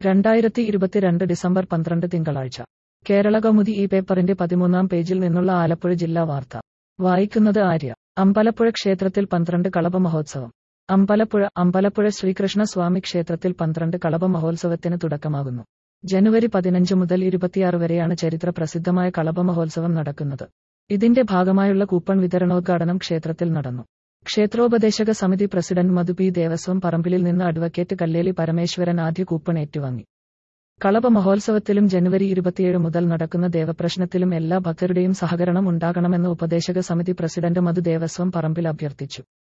രണ്ടായിരത്തി ഇരുപത്തിരണ്ട് ഡിസംബർ പന്ത്രണ്ട് തിങ്കളാഴ്ച കേരള കൗമുദി ഈ പേപ്പറിന്റെ പതിമൂന്നാം പേജിൽ നിന്നുള്ള ആലപ്പുഴ ജില്ലാ വാർത്ത വായിക്കുന്നത് ആര്യ അമ്പലപ്പുഴ ക്ഷേത്രത്തിൽ പന്ത്രണ്ട് കളഭ മഹോത്സവം അമ്പലപ്പുഴ അമ്പലപ്പുഴ ശ്രീകൃഷ്ണ സ്വാമി ക്ഷേത്രത്തിൽ പന്ത്രണ്ട് കളഭ മഹോത്സവത്തിന് തുടക്കമാകുന്നു ജനുവരി പതിനഞ്ച് മുതൽ ഇരുപത്തിയാറ് വരെയാണ് ചരിത്ര പ്രസിദ്ധമായ കളഭ മഹോത്സവം നടക്കുന്നത് ഇതിന്റെ ഭാഗമായുള്ള കൂപ്പൺ വിതരണോദ്ഘാടനം ക്ഷേത്രത്തിൽ നടന്നു ക്ഷേത്രോപദേശക സമിതി പ്രസിഡന്റ് മധു പി ദേവസ്വം പറമ്പിലിൽ നിന്ന് അഡ്വക്കേറ്റ് കല്ലേലി പരമേശ്വരൻ ആദ്യ കൂപ്പൺ ഏറ്റുവാങ്ങി കളഭ മഹോത്സവത്തിലും ജനുവരി ഇരുപത്തിയേഴ് മുതൽ നടക്കുന്ന ദേവപ്രശ്നത്തിലും എല്ലാ ഭക്തരുടെയും സഹകരണം ഉണ്ടാകണമെന്ന് ഉപദേശക സമിതി പ്രസിഡന്റ് മധു ദേവസ്വം പറമ്പിൽ അഭ്യർത്ഥിച്ചു